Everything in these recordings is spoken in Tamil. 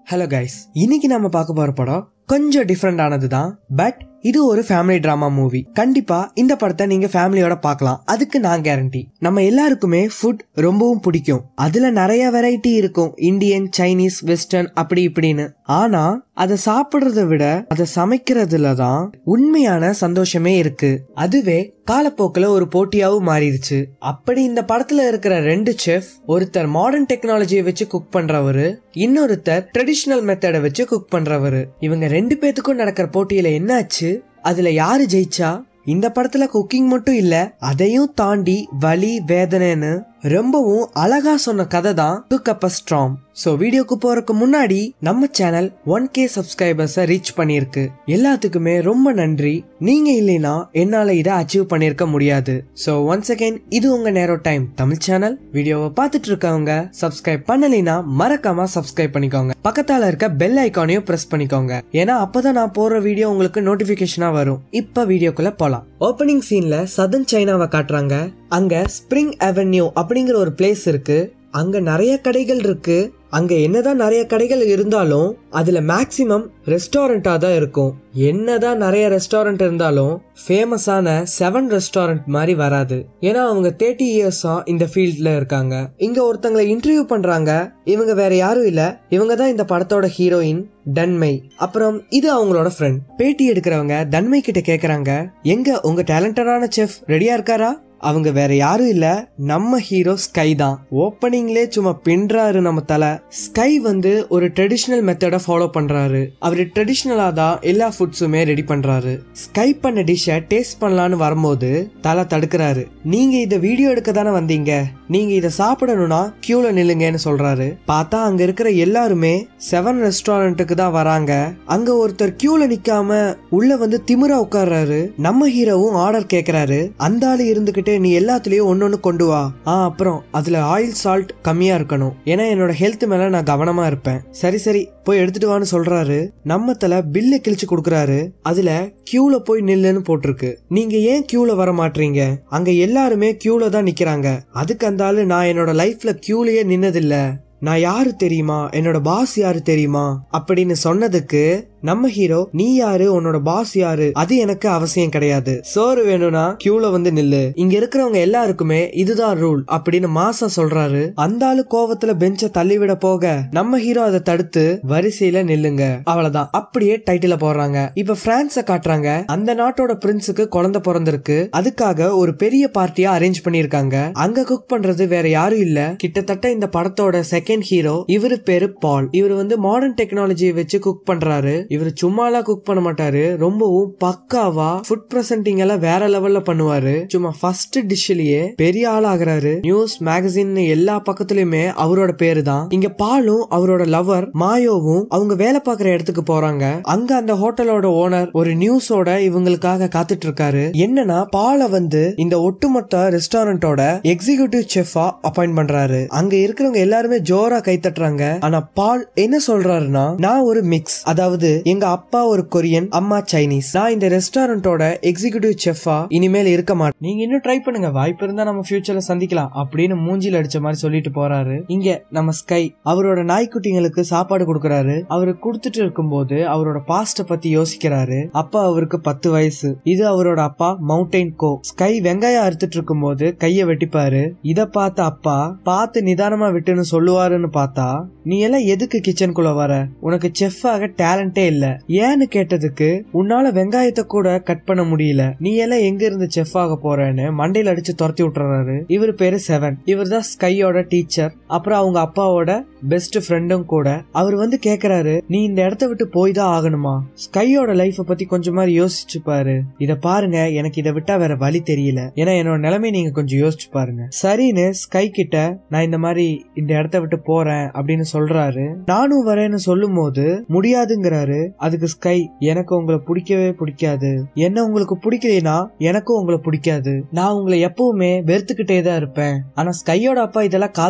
ஹலோ கைஸ் இன்னைக்கு நம்ம பார்க்க போற படம் கொஞ்சம் டிஃப்ரெண்ட் ஆனது தான் பட் இது ஒரு ஃபேமிலி டிராமா மூவி கண்டிப்பா இந்த படத்தை நீங்க ஃபேமிலியோட பார்க்கலாம் அதுக்கு நான் கேரண்டி நம்ம எல்லாருக்குமே ஃபுட் ரொம்பவும் பிடிக்கும் அதுல நிறைய வெரைட்டி இருக்கும் இந்தியன் சைனீஸ் வெஸ்டர்ன் அப்படி இப்படின்னு ஆனா அதை சாப்பிடுறத விட அதை சமைக்கிறதுல தான் உண்மையான சந்தோஷமே இருக்கு அதுவே காலப்போக்கில் ஒரு போட்டியாவும் மாறிடுச்சு அப்படி இந்த படத்துல இருக்கிற ரெண்டு செஃப் ஒருத்தர் மாடர்ன் டெக்னாலஜியை வச்சு குக் பண்றவரு இன்னொருத்தர் ட்ரெடிஷ்னல் மெத்தடை வச்சு குக் பண்றவரு இவங்க ரெண்டு பேத்துக்கும் நடக்கிற போட்டியில என்னாச்சு அதுல யாரு ஜெயிச்சா இந்த படத்துல குக்கிங் மட்டும் இல்ல அதையும் தாண்டி வலி வேதனைன்னு ரொம்பவும் அழகா சொன்ன கதை தான் குக் அப் ஸ்ட்ராங் ஸோ வீடியோக்கு போறதுக்கு முன்னாடி நம்ம சேனல் ஒன் கே சப்ஸ்கிரைபர்ஸை ரீச் பண்ணியிருக்கு எல்லாத்துக்குமே ரொம்ப நன்றி நீங்க இல்லைனா என்னால இதை அச்சீவ் பண்ணியிருக்க முடியாது ஸோ ஒன்ஸ் அகைன் இது உங்க நேரோ டைம் தமிழ் சேனல் வீடியோவை பார்த்துட்டு இருக்கவங்க சப்ஸ்கிரைப் பண்ணலைனா மறக்காம சப்ஸ்கிரைப் பண்ணிக்கோங்க பக்கத்தால இருக்க பெல் ஐக்கானையும் பிரஸ் பண்ணிக்கோங்க ஏன்னா அப்பதான் நான் போடுற வீடியோ உங்களுக்கு நோட்டிபிகேஷனா வரும் இப்ப வீடியோக்குள்ள போலாம் ஓப்பனிங் சீன்ல சதன் சைனாவை காட்டுறாங்க அங்க ஸ்ப்ரிங் அவென்யூ அப்படிங்கிற ஒரு பிளேஸ் இருக்கு அங்க நிறைய கடைகள் இருக்கு அங்க என்னதான் நிறைய கடைகள் இருந்தாலும் அதுல மேக்சிமம் ரெஸ்டாரண்டா தான் இருக்கும் என்னதான் நிறைய ரெஸ்டாரண்ட் இருந்தாலும் ஃபேமஸான செவன் ரெஸ்டாரண்ட் மாதிரி வராது ஏன்னா அவங்க தேர்ட்டி இயர்ஸா இந்த ஃபீல்ட்ல இருக்காங்க இங்க ஒருத்தங்களை இன்டர்வியூ பண்றாங்க இவங்க வேற யாரும் இல்ல இவங்க தான் இந்த படத்தோட ஹீரோயின் தன்மை அப்புறம் இது அவங்களோட ஃப்ரெண்ட் பேட்டி எடுக்கிறவங்க தன்மை கிட்ட கேக்குறாங்க எங்க உங்க டேலண்டடான செஃப் ரெடியா இருக்காரா அவங்க வேற யாரும் இல்ல நம்ம ஹீரோ ஸ்கை தான் ஓப்பனிங்லே சும்மா பின்றாரு நம்ம தலை ஸ்கை வந்து ஒரு ட்ரெடிஷ்னல் மெத்தட ஃபாலோ பண்றாரு அவரு ட்ரெடிஷ்னலா தான் எல்லா ஃபுட்ஸுமே ரெடி பண்றாரு ஸ்கை பண்ண டிஷ்ஷை டேஸ்ட் பண்ணலான்னு வரும்போது தலை தடுக்கிறாரு நீங்க இத வீடியோ எடுக்க தானே வந்தீங்க நீங்க இத சாப்பிடணும்னா கியூல நில்லுங்கன்னு சொல்றாரு பார்த்தா அங்க இருக்கிற எல்லாருமே செவன் ரெஸ்டாரண்ட்டுக்கு தான் வராங்க அங்க ஒருத்தர் கியூல நிக்காம உள்ள வந்து திமிரா உட்கார்றாரு நம்ம ஹீரோவும் ஆர்டர் கேக்குறாரு அந்த ஆளு இருந்துகிட்டு நீ எல்லாத்துலயும் ஒன்னொன்னு கொண்டு வா ஆ அப்புறம் அதுல ஆயில் சால்ட் கம்மியா இருக்கணும் ஏன்னா என்னோட ஹெல்த் மேல நான் கவனமா இருப்பேன் சரி சரி போய் எடுத்துட்டு வான்னு சொல்றாரு நம்ம தலை பில்ல கிழிச்சு கொடுக்கறாரு அதுல கியூல போய் நில்லுன்னு போட்டிருக்கு நீங்க ஏன் கியூல வர மாட்டீங்க அங்க எல்லாருமே கியூல தான் நிக்கிறாங்க அதுக்கு அந்த ஆளு நான் என்னோட லைஃப்ல கியூலயே நின்னதில்ல நான் யாரு தெரியுமா என்னோட பாஸ் யாரு தெரியுமா அப்படின்னு சொன்னதுக்கு நம்ம ஹீரோ நீ யாரு உன்னோட பாஸ் யாரு அது எனக்கு அவசியம் கிடையாது சோறு வேணும்னா கியூல வந்து நில்லு இங்க இருக்கிறவங்க எல்லாருக்குமே இதுதான் ரூல் அப்படின்னு மாசா சொல்றாரு அந்த ஆளு கோவத்துல பெஞ்ச தள்ளிவிட போக நம்ம ஹீரோ அதை தடுத்து வரிசையில நில்லுங்க அவ்வளவுதான் அப்படியே டைட்டில போடுறாங்க இப்ப பிரான்ஸ காட்டுறாங்க அந்த நாட்டோட பிரின்ஸுக்கு குழந்தை பிறந்திருக்கு அதுக்காக ஒரு பெரிய பார்ட்டியா அரேஞ்ச் பண்ணிருக்காங்க அங்க குக் பண்றது வேற யாரும் இல்ல கிட்டத்தட்ட இந்த படத்தோட செகண்ட் ஹீரோ இவரு பேரு பால் இவர் வந்து மாடர்ன் டெக்னாலஜியை வச்சு குக் பண்றாரு இவர் சும்மாலாம் குக் பண்ண மாட்டாரு ரொம்பவும் பக்காவா ஃபுட் பிரசன்டிங் எல்லாம் வேற லெவல்ல பண்ணுவாரு சும்மா ஃபர்ஸ்ட் டிஷ்லயே பெரிய ஆள் ஆகுறாரு நியூஸ் மேகசின் எல்லா பக்கத்துலயுமே அவரோட பேரு தான் இங்க பாலும் அவரோட லவர் மாயோவும் அவங்க வேலை பார்க்குற இடத்துக்கு போறாங்க அங்க அந்த ஹோட்டலோட ஓனர் ஒரு நியூஸோட இவங்களுக்காக காத்துட்டு இருக்காரு என்னன்னா பாலை வந்து இந்த ஒட்டுமொத்த ரெஸ்டாரண்டோட எக்ஸிகியூட்டிவ் செஃபா அப்பாயிண்ட் பண்றாரு அங்க இருக்கிறவங்க எல்லாருமே ஜோரா கை தட்டுறாங்க ஆனா பால் என்ன சொல்றாருன்னா நான் ஒரு மிக்ஸ் அதாவது எங்க அப்பா ஒரு கொரியன் அம்மா சைனீஸ் நான் இந்த ரெஸ்டாரண்டோட எக்ஸிகியூட்டிவ் செஃபா இனிமேல் இருக்க மாட்டேன் நீங்க இன்னும் ட்ரை பண்ணுங்க வாய்ப்பு இருந்தா நம்ம ஃபியூச்சர்ல சந்திக்கலாம் அப்படின்னு மூஞ்சில அடிச்ச மாதிரி சொல்லிட்டு போறாரு இங்க நம்ம ஸ்கை அவரோட நாய்க்குட்டிங்களுக்கு சாப்பாடு கொடுக்கறாரு அவரு கொடுத்துட்டு இருக்கும்போது அவரோட பாஸ்ட பத்தி யோசிக்கிறாரு அப்பா அவருக்கு பத்து வயசு இது அவரோட அப்பா மவுண்டைன் கோ ஸ்கை வெங்காயம் அறுத்துட்டு இருக்கும்போது கைய வெட்டிப்பாரு இத பார்த்த அப்பா பார்த்து நிதானமா விட்டுன்னு சொல்லுவாருன்னு பார்த்தா நீ எல்லாம் எதுக்கு கிச்சனுக்குள்ள வர உனக்கு செஃப் ஆக டேலண்டே இல்ல ஏன்னு கேட்டதுக்கு உன்னால வெங்காயத்தை கூட கட் பண்ண முடியல நீ எல்லாம் எங்க இருந்து செஃப் ஆக போறேன்னு மண்டையில அடிச்சு துரத்தி விட்டுறாரு இவர் பேரு செவன் இவர் தான் ஸ்கையோட டீச்சர் அப்புறம் அவங்க அப்பாவோட பெஸ்ட் ஃப்ரெண்டும் கூட அவர் வந்து கேக்குறாரு நீ இந்த இடத்த விட்டு போய் தான் ஆகணுமா ஸ்கையோட லைஃப பத்தி கொஞ்சம் மாதிரி யோசிச்சு பாரு இத பாருங்க எனக்கு இதை விட்டா வேற வழி தெரியல ஏன்னா என்னோட நிலைமை நீங்க கொஞ்சம் யோசிச்சு பாருங்க சரின்னு ஸ்கை கிட்ட நான் இந்த மாதிரி இந்த இடத்த விட்டு போறேன் அப்படின்னு சொல்றாரு நானும் வரேன்னு சொல்லும் போது முடியாதுங்கிறாரு அதுக்கு ஸ்கை எனக்கு உங்களை பிடிக்கவே பிடிக்காது என்ன உங்களுக்கு பிடிக்கலைன்னா எனக்கும் உங்களை பிடிக்காது நான் உங்களை எப்பவுமே வெறுத்துக்கிட்டே தான் இருப்பேன் ஆனா ஸ்கையோட அப்பா இதெல்லாம் காதுல வாங்குற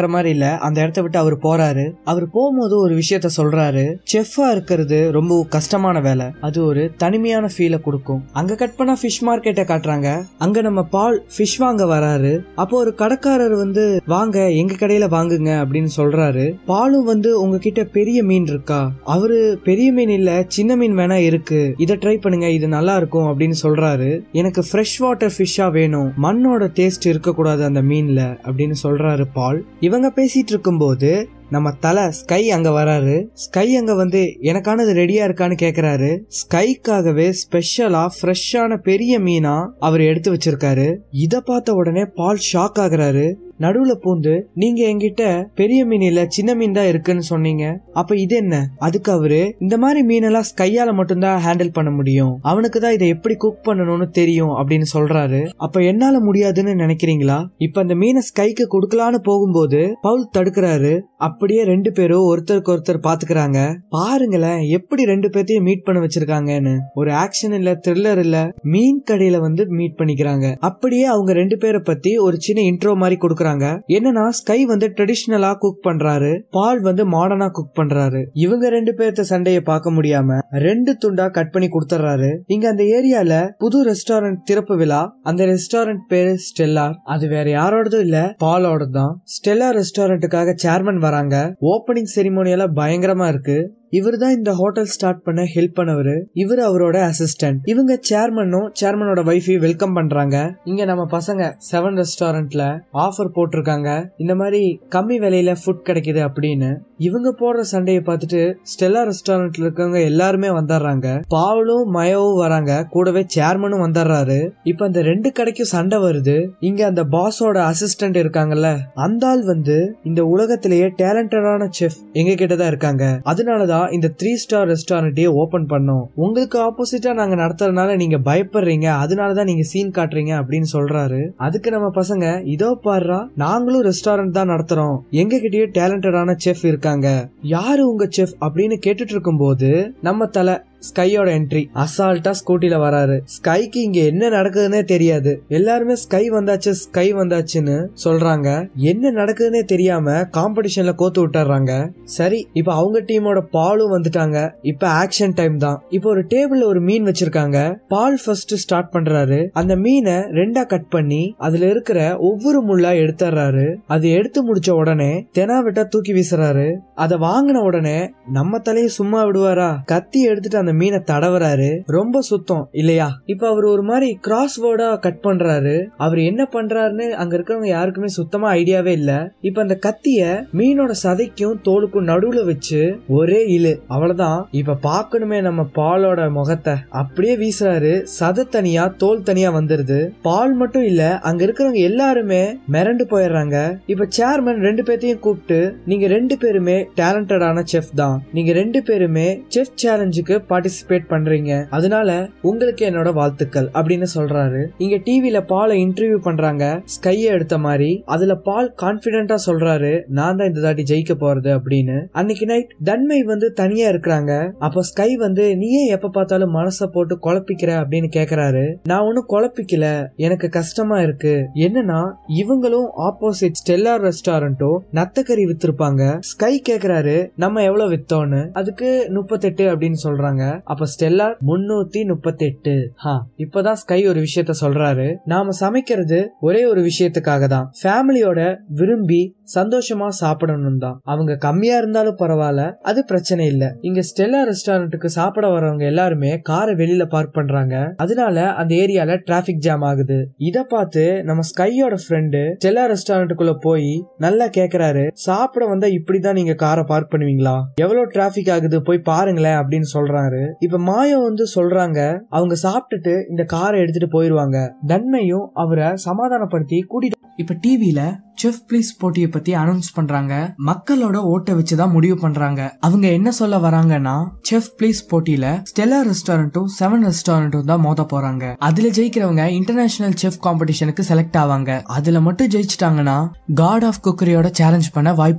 மாதிரி இல்ல அந்த இடத்த விட்டு அவர் போறாரு அவர் போகும்போது ஒரு விஷயத்த சொல்றாரு செஃப்பா இருக்கிறது ரொம்ப கஷ்டமான வேலை அது ஒரு தனிமையான ஃபீலை கொடுக்கும் அங்க கட் பண்ணா ஃபிஷ் மார்க்கெட்டை காட்டுறாங்க அங்க நம்ம பால் ஃபிஷ் வாங்க வராரு அப்போ ஒரு கடைக்காரர் வந்து வாங்க எங்க கடையில வாங்குங்க அப்படின்னு சொல்றாரு பாலும் வந்து உங்ககிட்ட பெரிய மீன் இருக்கா அவரு பெரிய மீன் இல்ல சின்ன மீன் வேணா இருக்கு இதை ட்ரை பண்ணுங்க இது நல்லா இருக்கும் அப்படின்னு சொல்றாரு எனக்கு ஃப்ரெஷ் வாட்டர் ஃபிஷ்ஷா வேணும் மண்ணோட டேஸ்ட் இருக்கக்கூடாது அந்த மீன்ல அப்படின்னு சொல்றாரு பால் இவங்க பேசிட்டு இருக்கும்போது நம்ம தலை ஸ்கை அங்க வராரு ஸ்கை அங்க வந்து எனக்கானது ரெடியா இருக்கான்னு கேக்குறாரு ஸ்கைக்காகவே ஸ்பெஷலா ஃப்ரெஷ்ஷான பெரிய மீனா அவர் எடுத்து வச்சிருக்காரு இத பார்த்த உடனே பால் ஷாக் ஆகுறாரு நடுவுல பூந்து நீங்க என்கிட்ட பெரிய மீன் இல்ல சின்ன மீன் தான் இருக்குன்னு சொன்னீங்க அப்ப இது என்ன அதுக்கு அவரு இந்த மாதிரி மீனெல்லாம் ஸ்கையால மட்டும்தான் ஹேண்டில் பண்ண முடியும் அவனுக்கு தான் இதை எப்படி குக் பண்ணணும்னு தெரியும் அப்படின்னு சொல்றாரு அப்ப என்னால முடியாதுன்னு நினைக்கிறீங்களா இப்ப அந்த மீனை ஸ்கைக்கு கொடுக்கலான்னு போகும்போது பவுல் தடுக்கிறாரு அப்படியே ரெண்டு பேரும் ஒருத்தருக்கு ஒருத்தர் பாத்துக்கிறாங்க பாருங்களேன் எப்படி ரெண்டு பேர்த்தையும் மீட் பண்ண வச்சிருக்காங்கன்னு ஒரு ஆக்ஷன் இல்ல த்ரில்லர் இல்ல மீன் கடையில வந்து மீட் பண்ணிக்கிறாங்க அப்படியே அவங்க ரெண்டு பேரை பத்தி ஒரு சின்ன இன்ட்ரோ மாதிரி கொடுக்கறாங்க என்னன்னா ஸ்கை வந்து ட்ரெடிஷ்னலா குக் பண்றாரு பால் வந்து மாடர்னா குக் பண்றாரு இவங்க ரெண்டு பேர்த்த சண்டையை பார்க்க முடியாம ரெண்டு துண்டா கட் பண்ணி கொடுத்துறாரு இங்க அந்த ஏரியால புது ரெஸ்டாரண்ட் திறப்பு விழா அந்த ரெஸ்டாரண்ட் பேரு ஸ்டெல்லார் அது வேற யாரோடதும் இல்ல பாலோட தான் ஸ்டெல்லா ரெஸ்டாரண்ட்டுக்காக சேர்மன் வராங்க ஓப்பனிங் செரிமோனி எல்லாம் பயங்கரமா இருக்கு இவர் தான் இந்த ஹோட்டல் ஸ்டார்ட் பண்ண ஹெல்ப் பண்ணவர் இவர் அவரோட அசிஸ்டன்ட் இவங்க சேர்மனும் சேர்மனோட ஒய்ஃபையும் வெல்கம் பண்றாங்க இங்க நம்ம பசங்க செவன் ரெஸ்டாரண்ட்ல ஆஃபர் போட்டிருக்காங்க இந்த மாதிரி கம்மி விலையில ஃபுட் கிடைக்குது அப்படின்னு இவங்க போடுற சண்டையை பார்த்துட்டு ஸ்டெல்லா ரெஸ்டாரண்ட்ல இருக்கவங்க எல்லாருமே வந்துடுறாங்க பாவலும் மயோவும் வராங்க கூடவே சேர்மனும் வந்துடுறாரு இப்ப அந்த ரெண்டு கடைக்கும் சண்டை வருது இங்க அந்த பாஸோட அசிஸ்டன்ட் இருக்காங்கல்ல அந்த ஆள் வந்து இந்த உலகத்திலேயே டேலண்டடான செஃப் எங்க கிட்ட தான் இருக்காங்க அதனாலதான் இந்த த்ரீ ஸ்டார் ரெஸ்டாரண்ட்டையே ஓபன் பண்ணோம் உங்களுக்கு ஆப்போசிட்டா நாங்க நடத்துறதுனால நீங்க பயப்படுறீங்க அதனாலதான் நீங்க சீன் காட்டுறீங்க அப்படின்னு சொல்றாரு அதுக்கு நம்ம பசங்க இதோ பாடுறா நாங்களும் ரெஸ்டாரண்ட் தான் நடத்துறோம் எங்க கிட்டயே டேலண்டடான செஃப் இருக்காங்க யாரு உங்க செஃப் அப்படின்னு கேட்டுட்டு இருக்கும்போது நம்ம தலை ஸ்கையோட என்ட்ரி அசால்ட்டா ஸ்கூட்டில வராரு ஸ்கைக்கு இங்க என்ன நடக்குதுன்னே தெரியாது எல்லாருமே ஸ்கை வந்தாச்சு ஸ்கை வந்தாச்சுன்னு சொல்றாங்க என்ன நடக்குதுன்னே தெரியாம காம்படிஷன்ல கோத்து விட்டுறாங்க சரி இப்ப அவங்க டீமோட பாலும் வந்துட்டாங்க இப்ப ஆக்ஷன் டைம் தான் இப்ப ஒரு டேபிள்ல ஒரு மீன் வச்சிருக்காங்க பால் ஃபர்ஸ்ட் ஸ்டார்ட் பண்றாரு அந்த மீனை ரெண்டா கட் பண்ணி அதுல இருக்கிற ஒவ்வொரு முள்ளா எடுத்துறாரு அது எடுத்து முடிச்ச உடனே தெனாவிட்டா தூக்கி வீசுறாரு அதை வாங்கின உடனே நம்ம தலையை சும்மா விடுவாரா கத்தி எடுத்துட்டு அந்த மீனை தடவுறாரு ரொம்ப சுத்தம் இல்லையா இப்ப அவர் ஒரு மாதிரி கிராஸ் வேர்டா கட் பண்றாரு அவர் என்ன பண்றாருன்னு அங்க இருக்கிறவங்க யாருக்குமே சுத்தமா ஐடியாவே இல்ல இப்ப அந்த கத்திய மீனோட சதைக்கும் தோலுக்கும் நடுவுல வச்சு ஒரே இழு அவ்வளவுதான் இப்ப பாக்கணுமே நம்ம பாலோட முகத்தை அப்படியே வீசுறாரு சதை தனியா தோல் தனியா வந்துருது பால் மட்டும் இல்ல அங்க இருக்கிறவங்க எல்லாருமே மிரண்டு போயிடுறாங்க இப்ப சேர்மன் ரெண்டு பேர்த்தையும் கூப்பிட்டு நீங்க ரெண்டு பேருமே டேலண்டடான செஃப் தான் நீங்க ரெண்டு பேருமே செஃப் சேலஞ்சுக்கு பார்ட்டிசிபேட் பண்றீங்க அதனால உங்களுக்கு என்னோட வாழ்த்துக்கள் அப்படின்னு சொல்றாரு இங்க டிவில பாலை இன்டர்வியூ பண்றாங்க ஸ்கைய எடுத்த மாதிரி அதுல பால் கான்பிடென்டா சொல்றாரு நான் தான் இந்த தாட்டி ஜெயிக்க போறது அப்படின்னு அன்னைக்கு நைட் தன்மை வந்து தனியா இருக்கிறாங்க அப்போ ஸ்கை வந்து நீ ஏன் எப்ப பார்த்தாலும் மனச போட்டு குழப்பிக்கிற அப்படின்னு கேக்குறாரு நான் ஒன்னும் குழப்பிக்கல எனக்கு கஷ்டமா இருக்கு என்னன்னா இவங்களும் ஆப்போசிட் ஸ்டெல்லார் ரெஸ்டாரண்ட்டும் நத்தக்கறி வித்திருப்பாங்க ஸ்கை கேக்குறாரு நம்ம எவ்வளவு வித்தோன்னு அதுக்கு முப்பத்தெட்டு அப்படின்னு சொல்றாங்க அப்ப ஸ்டெல்லார் முன்னூத்தி முப்பத்தெட்டு ஹா இப்பதான் ஸ்கை ஒரு விஷயத்த சொல்றாரு நாம சமைக்கிறது ஒரே ஒரு விஷயத்துக்காக தான் ஃபேமிலியோட விரும்பி சந்தோஷமா சாப்பிடணும் தான் அவங்க கம்மியா இருந்தாலும் பரவாயில்ல அது பிரச்சனை இல்ல இங்க ஸ்டெல்லா ரெஸ்டாரண்ட்டுக்கு சாப்பிட வரவங்க எல்லாருமே காரை வெளியில பார்க் பண்றாங்க அதனால அந்த ஏரியால டிராபிக் ஜாம் ஆகுது இத பார்த்து நம்ம ஸ்கையோட ஃப்ரெண்டு ஸ்டெல்லா ரெஸ்டாரண்ட்டுக்குள்ள போய் நல்லா கேக்குறாரு சாப்பிட வந்தா இப்படிதான் நீங்க காரை பார்க் பண்ணுவீங்களா எவ்வளவு டிராபிக் ஆகுது போய் பாருங்களேன் அப்படின்னு சொல்றாரு இப்ப மாயம் வந்து சொல்றாங்க அவங்க சாப்பிட்டுட்டு இந்த காரை எடுத்துட்டு போயிருவாங்க நன்மையும் அவரை சமாதானப்படுத்தி கூட்டிட்டு இப்ப டிவில செஃப் பிளீஸ் போட்டியை பத்தி அனௌன்ஸ் பண்றாங்க மக்களோட ஓட்டை வச்சுதான் முடிவு பண்றாங்க அவங்க என்ன சொல்ல வராங்கன்னா செஃப் பிளீஸ் போட்டியில ஸ்டெல்லா ரெஸ்டாரண்ட்டும் செவன் ரெஸ்டாரண்ட்டும் தான் மோத போறாங்க அதுல ஜெயிக்கிறவங்க இன்டர்நேஷனல் செஃப் காம்படிஷனுக்கு செலக்ட் ஆவாங்க அதுல மட்டும் ஜெயிச்சிட்டாங்கன்னா காட் ஆஃப் குக்கரியோட சேலஞ்ச் பண்ண வாய்ப்பு கிடைக்கும்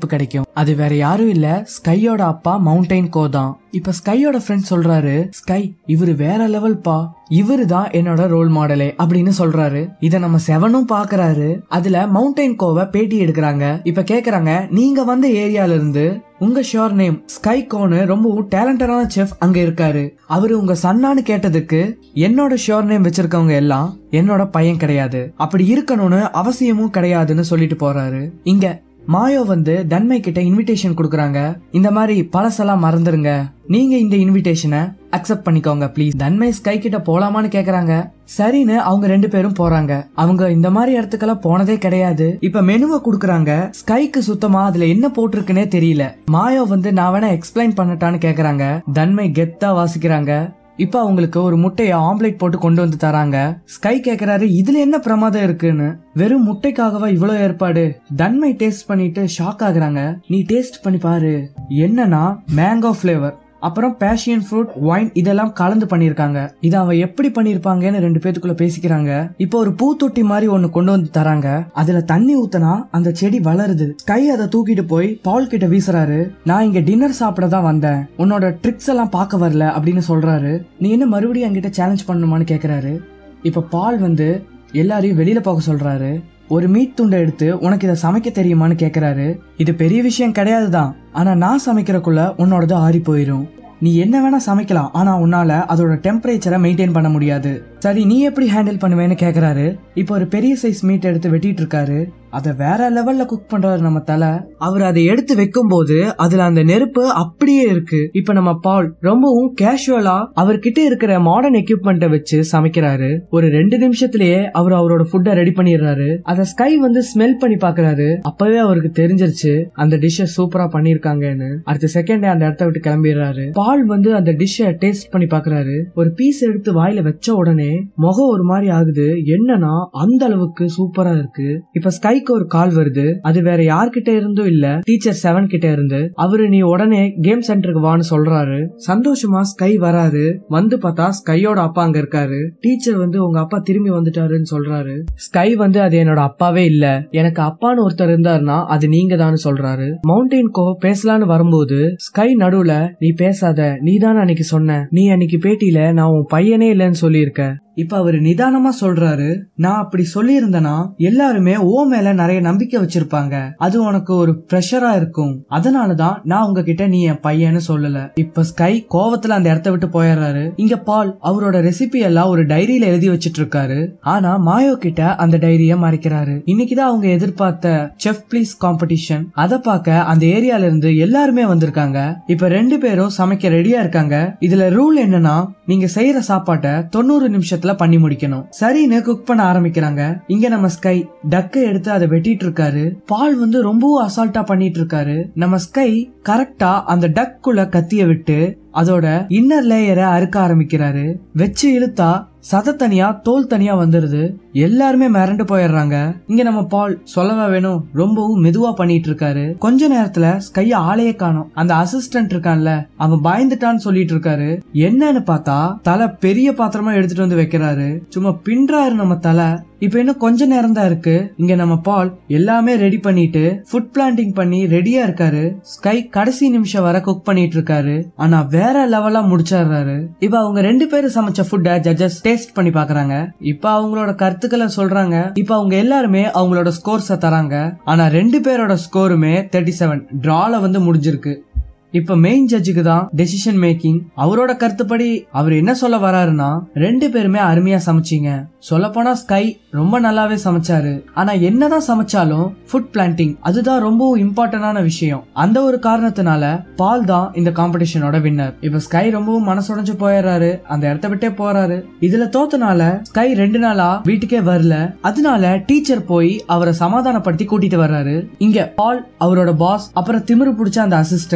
அது வேற யாரும் இல்ல ஸ்கையோட அப்பா மவுண்டைன் கோ தான் இப்ப ஸ்கையோட ஃப்ரெண்ட் சொல்றாரு ஸ்கை இவரு வேற லெவல் பா இவரு தான் என்னோட ரோல் மாடலே அப்படின்னு சொல்றாரு இத நம்ம செவனும் பாக்குறாரு அதுல மவுண்டைன் கோவை பேட்டி எடுக்கிறாங்க இப்ப கேக்குறாங்க நீங்க வந்த ஏரியால இருந்து உங்க ஷோர் நேம் ஸ்கை கோனு ரொம்ப டேலண்டடான செஃப் அங்க இருக்காரு அவரு உங்க சன்னான்னு கேட்டதுக்கு என்னோட ஷோர் நேம் வச்சிருக்கவங்க எல்லாம் என்னோட பையன் கிடையாது அப்படி இருக்கணும்னு அவசியமும் கிடையாதுன்னு சொல்லிட்டு போறாரு இங்க மாயோ வந்து தன்மை கிட்ட இன்விடேஷன் கொடுக்குறாங்க இந்த மாதிரி பழசெல்லாம் மறந்துருங்க நீங்க இந்த இன்விடேஷனை அக்செப்ட் பண்ணிக்கோங்க ப்ளீஸ் தன்மை ஸ்கை கிட்ட போலாமான்னு கேக்குறாங்க சரின்னு அவங்க ரெண்டு பேரும் போறாங்க அவங்க இந்த மாதிரி இடத்துக்கெல்லாம் போனதே கிடையாது இப்ப மெனுவை குடுக்குறாங்க ஸ்கைக்கு சுத்தமா அதுல என்ன போட்டிருக்குன்னே தெரியல மாயோ வந்து நான் வேணா எக்ஸ்பிளைன் பண்ணட்டான்னு கேக்குறாங்க தன்மை கெத்தா வாசிக்கிறாங்க இப்ப அவங்களுக்கு ஒரு முட்டைய ஆம்லேட் போட்டு கொண்டு வந்து தராங்க ஸ்கை கேக்குறாரு இதுல என்ன பிரமாதம் இருக்குன்னு வெறும் முட்டைக்காகவா இவ்வளவு ஏற்பாடு தன்மை டேஸ்ட் பண்ணிட்டு ஷாக் ஆகுறாங்க நீ டேஸ்ட் பண்ணி பாரு என்னன்னா மேங்கோ ஃபிளேவர் அப்புறம் பேஷியன் ஃப்ரூட் ஒயின் இதெல்லாம் கலந்து பண்ணிருக்காங்க இத அவ எப்படி பண்ணிருப்பாங்கன்னு ரெண்டு பேத்துக்குள்ள பேசிக்கிறாங்க இப்போ ஒரு பூத்தொட்டி மாதிரி ஒண்ணு கொண்டு வந்து தராங்க அதுல தண்ணி ஊத்தனா அந்த செடி வளருது ஸ்கை அதை தூக்கிட்டு போய் பால் கிட்ட வீசுறாரு நான் இங்க டின்னர் சாப்பிட தான் வந்தேன் உன்னோட ட்ரிக்ஸ் எல்லாம் பார்க்க வரல அப்படின்னு சொல்றாரு நீ என்ன மறுபடியும் என்கிட்ட சேலஞ்ச் பண்ணணுமான்னு கேக்குறாரு இப்ப பால் வந்து எல்லாரையும் வெளியில போக சொல்றாரு ஒரு மீட் துண்டை எடுத்து உனக்கு இதை சமைக்க தெரியுமான்னு கேக்குறாரு இது பெரிய விஷயம் கிடையாது தான் ஆனா நான் சமைக்கிறக்குள்ள உன்னோடது ஆறி போயிரும் நீ என்ன வேணா சமைக்கலாம் ஆனா உன்னால அதோட டெம்பரேச்சரை மெயின்டைன் பண்ண முடியாது சரி நீ எப்படி ஹேண்டில் பண்ணுவேன்னு கேக்குறாரு இப்போ ஒரு பெரிய சைஸ் மீட் எடுத்து வெட்டிட்டு இருக்காரு அதை வேற லெவல்ல குக் பண்றாரு நம்ம தலை அவர் அதை எடுத்து வைக்கும் போது அதுல அந்த நெருப்பு அப்படியே இருக்கு இப்ப நம்ம பால் ரொம்பவும் கேஷுவலா அவர்கிட்ட இருக்கிற மாடர்ன் எக்யூப்மெண்ட்டை வச்சு சமைக்கிறாரு ஒரு ரெண்டு நிமிஷத்திலேயே அவர் அவரோட ஃபுட்டை ரெடி பண்ணிடுறாரு அத ஸ்கை வந்து ஸ்மெல் பண்ணி பாக்குறாரு அப்பவே அவருக்கு தெரிஞ்சிருச்சு அந்த டிஷ்ஷ சூப்பரா பண்ணிருக்காங்கன்னு அடுத்த செகண்டே அந்த இடத்த விட்டு கிளம்பிடுறாரு பால் வந்து அந்த டிஷ்ஷ டேஸ்ட் பண்ணி பாக்குறாரு ஒரு பீஸ் எடுத்து வாயில வச்ச உடனே முகம் ஒரு மாதிரி ஆகுது என்னன்னா அந்த அளவுக்கு சூப்பரா இருக்கு இப்ப ஸ்கைக்கு ஒரு கால் வருது அது வேற யார்கிட்ட இருந்தும் இல்ல டீச்சர் செவன் கிட்ட இருந்து அவரு நீ உடனே கேம் சென்டருக்கு வான்னு சொல்றாரு சந்தோஷமா ஸ்கை வராரு வந்து பார்த்தா ஸ்கையோட அப்பா அங்க இருக்காரு டீச்சர் வந்து உங்க அப்பா திரும்பி வந்துட்டாருன்னு சொல்றாரு ஸ்கை வந்து அது என்னோட அப்பாவே இல்ல எனக்கு அப்பான்னு ஒருத்தர் இருந்தாருன்னா அது நீங்க தான் சொல்றாரு மவுண்டைன் கோ பேசலான்னு வரும்போது ஸ்கை நடுவுல நீ பேசாத நீ தான் அன்னைக்கு சொன்ன நீ அன்னைக்கு பேட்டியில நான் உன் பையனே இல்லைன்னு சொல்லியிருக்க இப்ப அவரு நிதானமா சொல்றாரு நான் அப்படி சொல்லியிருந்தேனா எல்லாருமே ஓ மேல நிறைய நம்பிக்கை வச்சிருப்பாங்க அது உனக்கு ஒரு ப்ரெஷரா இருக்கும் அதனாலதான் நான் உங்ககிட்ட நீ என் பையன்னு சொல்லல இப்ப ஸ்கை கோவத்துல அந்த இடத்த விட்டு போயிடுறாரு இங்க பால் அவரோட ரெசிபி எல்லாம் ஒரு டைரியில எழுதி வச்சிட்டு இருக்காரு ஆனா மாயோ கிட்ட அந்த டைரிய மறைக்கிறாரு இன்னைக்குதான் அவங்க எதிர்பார்த்த செஃப் ப்ளீஸ் காம்படிஷன் அதை பார்க்க அந்த ஏரியால இருந்து எல்லாருமே வந்திருக்காங்க இப்ப ரெண்டு பேரும் சமைக்க ரெடியா இருக்காங்க இதுல ரூல் என்னன்னா நீங்க செய்யற சாப்பாட்டை தொண்ணூறு நிமிஷத்துல பண்ணி முடிக்கணும் சரின்னு குக் பண்ண ஆரம்பிக்கிறாங்க இங்க நம்ம ஸ்கை டக்கை எடுத்து அதை வெட்டிட்டு இருக்காரு பால் வந்து ரொம்பவும் அசால்ட்டா பண்ணிட்டு இருக்காரு நம்ம ஸ்கை கரெக்டா அந்த டக்குள்ள கத்திய விட்டு அதோட இன்னர் லேயரை அறுக்க ஆரம்பிக்கிறாரு வச்சு இழுத்தா சத தனியா தோல் தனியா வந்துருது எல்லாருமே மிரண்டு போயிடுறாங்க இங்க நம்ம பால் சொல்லவா வேணும் ரொம்பவும் மெதுவா பண்ணிட்டு இருக்காரு கொஞ்ச நேரத்துல ஸ்கைய ஆளையே காணும் அந்த அசிஸ்டன்ட் இருக்கான்ல அவன் பயந்துட்டான்னு சொல்லிட்டு இருக்காரு என்னன்னு பார்த்தா தலை பெரிய பாத்திரமா எடுத்துட்டு வந்து வைக்கிறாரு சும்மா பின்றாரு நம்ம தலை இப்ப இன்னும் கொஞ்ச நேரம் தான் இருக்கு இங்க நம்ம பால் எல்லாமே ரெடி பண்ணிட்டு ஃபுட் பிளான்டிங் பண்ணி ரெடியா இருக்காரு ஸ்கை கடைசி நிமிஷம் வர குக் பண்ணிட்டு இருக்காரு ஆனா வேற லெவலா முடிச்சிடுறாரு இப்ப அவங்க ரெண்டு பேரும் சமைச்ச ஃபுட்டை ஜட்ஜஸ் டேஸ்ட் பண்ணி பாக்குறாங்க இப்ப அவங்களோட கருத்துக்களை சொல்றாங்க இப்ப அவங்க எல்லாருமே அவங்களோட ஸ்கோர்ஸ தராங்க ஆனா ரெண்டு பேரோட ஸ்கோருமே தேர்ட்டி செவன் டிரால வந்து முடிஞ்சிருக்கு இப்ப மெயின் ஜட்ஜுக்கு தான் டெசிஷன் மேக்கிங் அவரோட கருத்துப்படி அவர் என்ன சொல்ல வராருன்னா ரெண்டு பேருமே அருமையா சமைச்சீங்க சொல்ல போனா ஸ்கை ரொம்ப நல்லாவே சமைச்சாரு ஆனா என்னதான் சமைச்சாலும் ஃபுட் பிளான்டிங் அதுதான் ரொம்பவும் இம்பார்ட்டன்டான விஷயம் அந்த ஒரு காரணத்தினால பால் தான் இந்த காம்படிஷனோட வின்னர் இப்ப ஸ்கை ரொம்பவும் மனசுடைஞ்சு போயிடுறாரு அந்த இடத்த விட்டே போறாரு இதுல தோத்தனால ஸ்கை ரெண்டு நாளா வீட்டுக்கே வரல அதனால டீச்சர் போய் அவரை சமாதானப்படுத்தி கூட்டிட்டு வர்றாரு இங்க பால் அவரோட பாஸ் அப்புறம் திமிரு பிடிச்ச அந்த அசிஸ்டன்ட் அவர்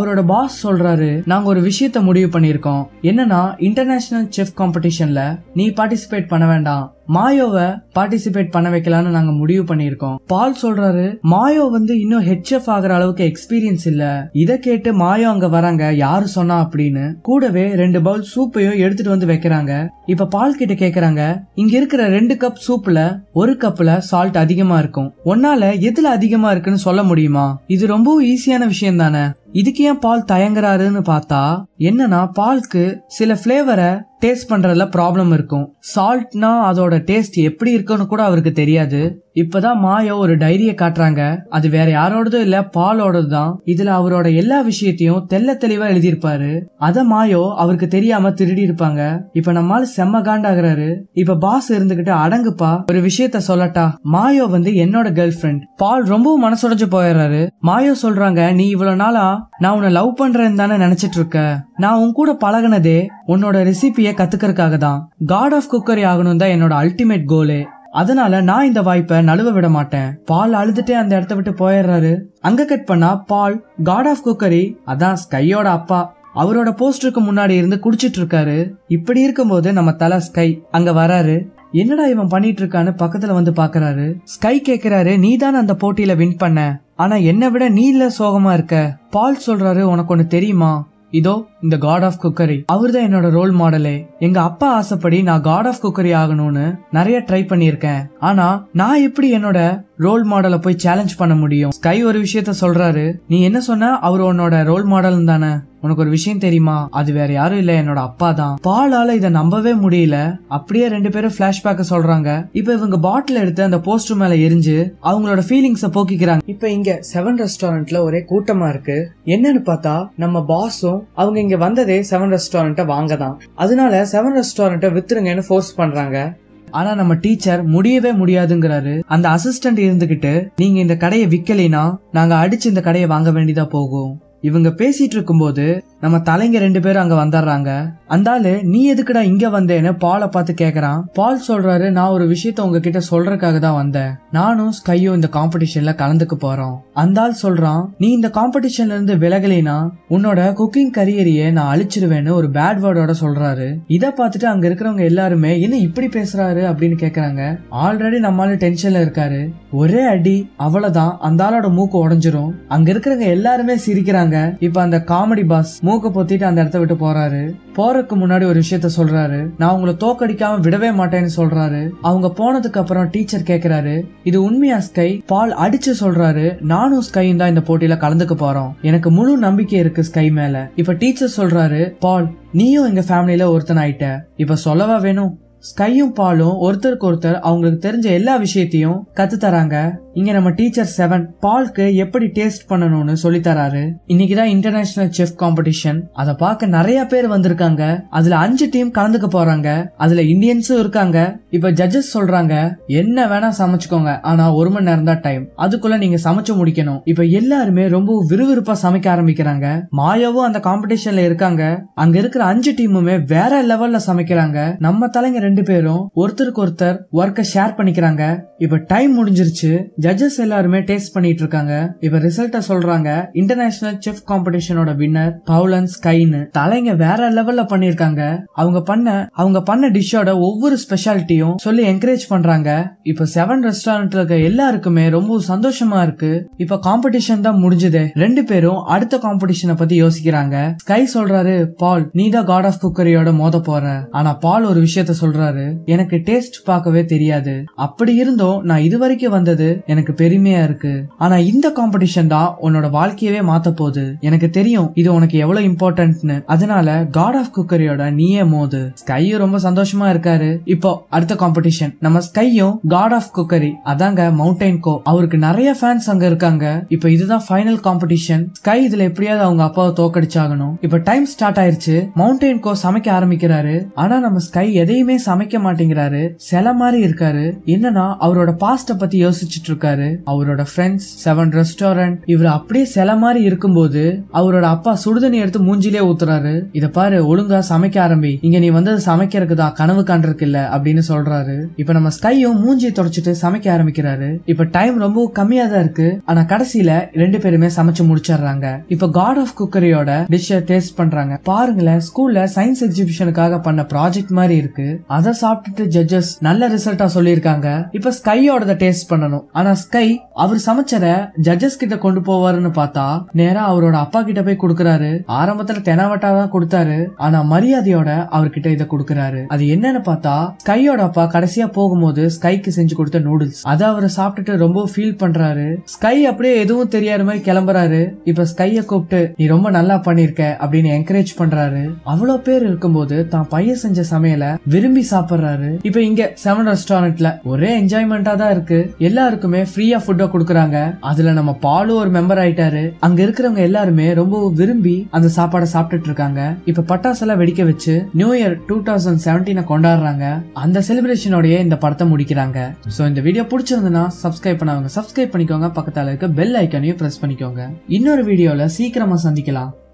அவரோட பாஸ் சொல்றாரு நாங்க ஒரு விஷயத்த முடிவு பண்ணியிருக்கோம் என்னன்னா இன்டர்நேஷனல் செஃப் காம்படிஷன்ல நீ பார்ட்டிசிபேட் பண்ண வேண்டாம் மாயோவை பார்ட்டிசிபேட் பண்ண வைக்கலாம்னு நாங்க முடிவு பண்ணியிருக்கோம் பால் சொல்றாரு மாயோ வந்து இன்னும் ஹெச்எஃப் ஆகுற அளவுக்கு எக்ஸ்பீரியன்ஸ் இல்ல இத கேட்டு மாயோ அங்க வராங்க யாரு சொன்னா அப்படின்னு கூடவே ரெண்டு பவுல் சூப்பையும் எடுத்துட்டு வந்து வைக்கிறாங்க இப்ப பால் கிட்ட கேக்குறாங்க இங்க இருக்கிற ரெண்டு கப் சூப்ல ஒரு கப்ல சால்ட் அதிகமா இருக்கும் ஒன்னால எதுல அதிகமா இருக்குன்னு சொல்ல முடியுமா இது ரொம்ப ஈஸியான விஷயம் தானே இதுக்கு ஏன் பால் தயங்குறாருன்னு பார்த்தா என்னன்னா பால்க்கு சில ஃபிளேவரை டேஸ்ட் பண்றதுல ப்ராப்ளம் இருக்கும் சால்ட்னா அதோட டேஸ்ட் எப்படி இருக்குன்னு கூட அவருக்கு தெரியாது இப்பதான் மாயோ ஒரு டைரிய காட்டுறாங்க அது வேற யாரோடதும் இல்ல பாலோடது தான் இதுல அவரோட எல்லா விஷயத்தையும் தெல்ல தெளிவா எழுதியிருப்பாரு அத மாயோ அவருக்கு தெரியாம திருடி இருப்பாங்க இப்ப நம்மால செம்ம காண்டாகிறாரு இப்ப பாஸ் இருந்துகிட்டு அடங்குப்பா ஒரு விஷயத்த சொல்லட்டா மாயோ வந்து என்னோட கேர்ள் ஃபிரெண்ட் பால் ரொம்பவும் மனசுடைஞ்சு போயிடுறாரு மாயோ சொல்றாங்க நீ இவ்வளவு நாளா நான் உன்னை லவ் பண்றேன்னு தானே நினைச்சிட்டு இருக்க நான் உன் கூட பழகுனதே உன்னோட ரெசிபிய கத்துக்கிறதுக்காக தான் காட் ஆஃப் குக்கரி ஆகணும் தான் என்னோட அல்டிமேட் கோலே அதனால நான் இந்த வாய்ப்பை நழுவ விட மாட்டேன் பால் அழுதுட்டே அந்த இடத்த விட்டு போயிடுறாரு அங்க கட் பண்ணா பால் காட் ஆஃப் குக்கரி அதான் ஸ்கையோட அப்பா அவரோட போஸ்டருக்கு முன்னாடி இருந்து குடிச்சிட்டு இருக்காரு இப்படி இருக்கும்போது நம்ம தலை ஸ்கை அங்க வராரு என்னடா இவன் பண்ணிட்டு இருக்கான்னு பக்கத்துல வந்து பாக்குறாரு ஸ்கை கேக்குறாரு நீ தானே அந்த போட்டியில வின் பண்ண ஆனா என்னை விட நீ இல்ல சோகமா இருக்க பால் சொல்றாரு உனக்கு ஒண்ணு தெரியுமா இதோ இந்த காட் ஆஃப் குக்கரி அவர் தான் என்னோட ரோல் மாடலே எங்க அப்பா ஆசைப்படி நான் காட் ஆஃப் குக்கரி ஆகணும்னு நிறைய ட்ரை பண்ணியிருக்கேன் ஆனா நான் எப்படி என்னோட ரோல் மாடலை போய் சேலஞ்ச் பண்ண முடியும் ஸ்கை ஒரு விஷயத்த சொல்றாரு நீ என்ன சொன்ன அவர் உன்னோட ரோல் மாடல் தானே உனக்கு ஒரு விஷயம் தெரியுமா அது வேற யாரும் இல்ல என்னோட அப்பா தான் பாலால இத நம்பவே முடியல அப்படியே ரெண்டு பேரும் பிளாஷ்பேக்க சொல்றாங்க இப்ப இவங்க பாட்டில் எடுத்து அந்த போஸ்டர் மேல எரிஞ்சு அவங்களோட ஃபீலிங்ஸ போக்கிக்கிறாங்க இப்ப இங்க செவன் ரெஸ்டாரண்ட்ல ஒரே கூட்டமா இருக்கு என்னன்னு பார்த்தா நம்ம பாஸும் அவங்க இங்க வந்ததே செவன் ரெஸ்டாரண்ட்டை வாங்க தான் அதனால செவன் ரெஸ்டாரண்ட்டை வித்துருங்கன்னு ஃபோர்ஸ் பண்றாங்க ஆனா நம்ம டீச்சர் முடியவே முடியாதுங்கிறாரு அந்த அசிஸ்டன்ட் இருந்துகிட்டு நீங்க இந்த கடையை விக்கலைனா நாங்க அடிச்சு இந்த கடையை வாங்க வேண்டியதா போகும் இவங்க பேசிட்டு இருக்கும்போது நம்ம தலைங்க ரெண்டு பேரும் அங்க வந்துடுறாங்க அந்த ஆளு நீ எதுக்குடா இங்க வந்தேன்னு பாலை பார்த்து கேக்குறான் பால் சொல்றாரு நான் ஒரு விஷயத்த உங்ககிட்ட சொல்றதுக்காக தான் வந்தேன் நானும் ஸ்கையும் இந்த காம்படிஷன்ல கலந்துக்க போறோம் அந்த ஆள் சொல்றான் நீ இந்த காம்படிஷன்ல இருந்து விலகலைனா உன்னோட குக்கிங் கரியரையே நான் அழிச்சிருவேன்னு ஒரு பேட் வேர்டோட சொல்றாரு இத பார்த்துட்டு அங்க இருக்கிறவங்க எல்லாருமே என்ன இப்படி பேசுறாரு அப்படின்னு கேக்குறாங்க ஆல்ரெடி நம்மளால டென்ஷன்ல இருக்காரு ஒரே அடி அவ்வளவுதான் அந்த ஆளோட மூக்கு உடைஞ்சிரும் அங்க இருக்கிறவங்க எல்லாருமே சிரிக்கிறாங்க இப்ப அந்த காமெடி பாஸ் மூக்க பொத்திட்டு அந்த இடத்த விட்டு போறாரு போறதுக்கு முன்னாடி ஒரு விஷயத்த சொல்றாரு நான் உங்களை தோக்கடிக்காம விடவே மாட்டேன்னு சொல்றாரு அவங்க போனதுக்கு அப்புறம் டீச்சர் கேக்குறாரு இது உண்மையா ஸ்கை பால் அடிச்சு சொல்றாரு நானும் ஸ்கையும் தான் இந்த போட்டியில கலந்துக்க போறோம் எனக்கு முழு நம்பிக்கை இருக்கு ஸ்கை மேல இப்ப டீச்சர் சொல்றாரு பால் நீயும் எங்க ஃபேமிலியில ஒருத்தன் ஆயிட்ட இப்ப சொல்லவா வேணும் ஸ்கையும் பாலும் ஒருத்தருக்கு ஒருத்தர் அவங்களுக்கு தெரிஞ்ச எல்லா விஷயத்தையும் கத்து தராங்க இங்க நம்ம டீச்சர் செவன் பால்க்கு எப்படி டேஸ்ட் பண்ணணும்னு சொல்லி தராரு இன்னைக்குதான் இன்டர்நேஷனல் செஃப் காம்படிஷன் அதை பார்க்க நிறைய பேர் வந்திருக்காங்க அதுல அஞ்சு டீம் கலந்துக்க போறாங்க அதுல இந்தியன்ஸும் இருக்காங்க இப்ப ஜட்ஜஸ் சொல்றாங்க என்ன வேணா சமைச்சுக்கோங்க ஆனா ஒரு மணி நேரம் தான் டைம் அதுக்குள்ள நீங்க சமைச்சு முடிக்கணும் இப்ப எல்லாருமே ரொம்ப விறுவிறுப்பா சமைக்க ஆரம்பிக்கிறாங்க மாயாவும் அந்த காம்படிஷன்ல இருக்காங்க அங்க இருக்கிற அஞ்சு டீமுமே வேற லெவல்ல சமைக்கிறாங்க நம்ம தலைங்க ரெண்டு பேரும் ஒருத்தருக்கு ஒருத்தர் ஒர்க்கை ஷேர் பண்ணிக்கிறாங்க இப்ப டைம் முடிஞ்சிருச்சு ஜட்ஜஸ் எல்லாருமே டேஸ்ட் பண்ணிட்டு இருக்காங்க இப்ப ரிசல்ட்ட சொல்றாங்க இன்டர்நேஷனல் செஃப் காம்படிஷனோட வின்னர் பவுலன் ஸ்கைன்னு தலைங்க வேற லெவல்ல பண்ணிருக்காங்க அவங்க பண்ண அவங்க பண்ண டிஷ்ஷோட ஒவ்வொரு ஸ்பெஷாலிட்டியும் சொல்லி என்கரேஜ் பண்றாங்க இப்ப செவன் ரெஸ்டாரண்ட்ல இருக்க எல்லாருக்குமே ரொம்ப சந்தோஷமா இருக்கு இப்ப காம்படிஷன் தான் முடிஞ்சது ரெண்டு பேரும் அடுத்த காம்படிஷனை பத்தி யோசிக்கிறாங்க ஸ்கை சொல்றாரு பால் நீ தான் காட் ஆஃப் குக்கரியோட மோத போற ஆனா பால் ஒரு விஷயத்த சொல்றாரு எனக்கு டேஸ்ட் பார்க்கவே தெரியாது அப்படி இருந்தும் நான் இது வரைக்கும் வந்தது எனக்கு பெருமையா இருக்கு ஆனா இந்த காம்படிஷன் தான் உன்னோட வாழ்க்கையவே மாத்த போகுது எனக்கு தெரியும் இது உனக்கு எவ்வளவு இம்பார்ட்டன்ட்னு அதனால காட் ஆஃப் குக்கரியோட நீயே மோது ஸ்கையும் ரொம்ப சந்தோஷமா இருக்காரு இப்போ அடுத்த காம்படிஷன் நம்ம ஸ்கையும் காட் ஆஃப் குக்கரி அதாங்க மவுண்டைன் கோ அவருக்கு நிறைய ஃபேன்ஸ் அங்க இருக்காங்க இப்போ இதுதான் ஃபைனல் காம்படிஷன் ஸ்கை இதுல எப்படியாவது அவங்க அப்பாவை தோக்கடிச்சாகணும் இப்போ டைம் ஸ்டார்ட் ஆயிருச்சு மவுண்டைன் கோ சமைக்க ஆரம்பிக்கிறாரு ஆனா நம்ம ஸ்கை எதையுமே சமைக்க மாட்டேங்கிறாரு சில மாதிரி இருக்காரு என்னன்னா அவரோட பாஸ்ட பத்தி யோசிச்சுட்டு இருக்காரு அவரோட ஃப்ரெண்ட்ஸ் செவன் ரெஸ்டாரண்ட் இவர் அப்படியே சில மாதிரி இருக்கும்போது அவரோட அப்பா சுடுதண்ணி எடுத்து மூஞ்சிலே ஊத்துறாரு இத பாரு ஒழுங்கா சமைக்க ஆரம்பி இங்க நீ வந்தது சமைக்கிறதுக்கு தான் கனவு காண்றதுக்கு இல்ல அப்படின்னு சொல்றாரு இப்ப நம்ம ஸ்கையும் மூஞ்சியை தொடச்சிட்டு சமைக்க ஆரம்பிக்கிறாரு இப்ப டைம் ரொம்ப கம்மியா தான் இருக்கு ஆனா கடைசியில ரெண்டு பேருமே சமைச்சு முடிச்சிடுறாங்க இப்ப காட் ஆஃப் குக்கரியோட டிஷ்ஷ டேஸ்ட் பண்றாங்க பாருங்களேன் ஸ்கூல்ல சயின்ஸ் எக்ஸிபிஷனுக்காக பண்ண ப்ராஜெக்ட் மாதிரி இருக்கு அதை சாப்பிட்டுட்டு ஜட்ஜஸ் நல்ல ரிசல்ட்டா சொல்லியிருக்காங்க இப்ப ஸ்கையோட டேஸ்ட் பண்ணணும் ஆனா ஸ்கை அவர் சமைச்சத ஜட்ஜஸ் கிட்ட கொண்டு போவாருன்னு பார்த்தா நேரா அவரோட அப்பா கிட்ட போய் கொடுக்கறாரு ஆரம்பத்துல தெனாவட்டா தான் கொடுத்தாரு ஆனா மரியாதையோட அவர்கிட்ட இதை கொடுக்கறாரு அது என்னன்னு பார்த்தா ஸ்கையோட அப்பா கடைசியா போகும்போது ஸ்கைக்கு செஞ்சு கொடுத்த நூடுல்ஸ் அதை அவர் சாப்பிட்டுட்டு ரொம்ப ஃபீல் பண்றாரு ஸ்கை அப்படியே எதுவும் தெரியாத மாதிரி கிளம்புறாரு இப்ப ஸ்கைய கூப்பிட்டு நீ ரொம்ப நல்லா பண்ணிருக்க அப்படின்னு என்கரேஜ் பண்றாரு அவ்வளவு பேர் இருக்கும்போது தான் பையன் செஞ்ச சமையலை விரும்பி சாப்பிடுறாரு இப்ப இங்க செவன் ரெஸ்டாரண்ட்ல ஒரே என்ஜாய்மெண்டா தான் இருக்கு எல்லாருக்குமே ஃப்ரீயா ஃபுட்டை கொடுக்கறாங்க அதுல நம்ம பாலும் ஒரு மெம்பர் ஆயிட்டாரு அங்க இருக்கிறவங்க எல்லாருமே ரொம்ப விரும்பி அந்த சாப்பாடை சாப்பிட்டுட்டு இருக்காங்க இப்ப பட்டாசெல்லாம் வெடிக்க வச்சு நியூ இயர் டூ தௌசண்ட் செவன்டீனை கொண்டாடுறாங்க அந்த செலிப்ரேஷனோடய இந்த படத்தை முடிக்கிறாங்க சோ இந்த வீடியோ பிடிச்சிருந்ததுன்னா சப்ஸ்கிரைப் பண்ணவங்க சப்ஸ்கிரைப் பண்ணிக்கோங்க பக்கத்தால இருக்க பெல் ஐக்கானையும் பிரஸ் பண்ணிக்கோங்க இன்னொரு வீடியோல சீக்கிரமா சந்திக்கலாம்